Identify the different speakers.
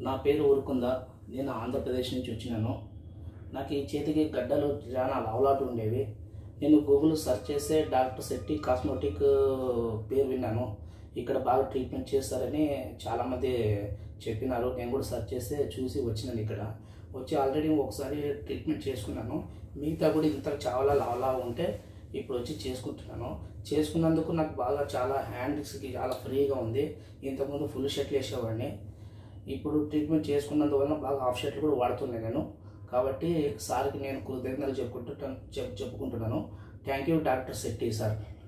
Speaker 1: నా పేరు ఊరుకుందా నేను ఆంధ్రప్రదేశ్ నుంచి వచ్చినాను నాకు ఈ చేతికి గడ్డలు చాలా లవలాటు ఉండేవి నేను గూగుల్ సెర్చ్ చేస్తే డాక్టర్ శెట్టి కాస్మెటిక్ పేరు విన్నాను ఇక్కడ బాగా ట్రీట్మెంట్ చేస్తారని చాలామంది చెప్పినారు నేను కూడా సెర్చ్ చేస్తే చూసి వచ్చినాను ఇక్కడ వచ్చి ఆల్రెడీ ఒకసారి ట్రీట్మెంట్ చేసుకున్నాను మిగతా కూడా ఇంత చాలా లావలా ఉంటే ఇప్పుడు వచ్చి చేసుకుంటున్నాను చేసుకున్నందుకు నాకు బాగా చాలా హ్యాండ్స్కి చాలా ఫ్రీగా ఉంది ఇంతకుముందు ఫుల్ షర్ట్లు వేసేవాడిని ఇప్పుడు ట్రీట్మెంట్ చేసుకున్నందువలన బాగా హాఫ్ షర్ట్లు కూడా వాడుతున్నాను నేను కాబట్టి సార్కి నేను కృతజ్ఞతలు చెప్పుకుంటూ చెప్ చెప్పుకుంటున్నాను thank you doctor Shetty sir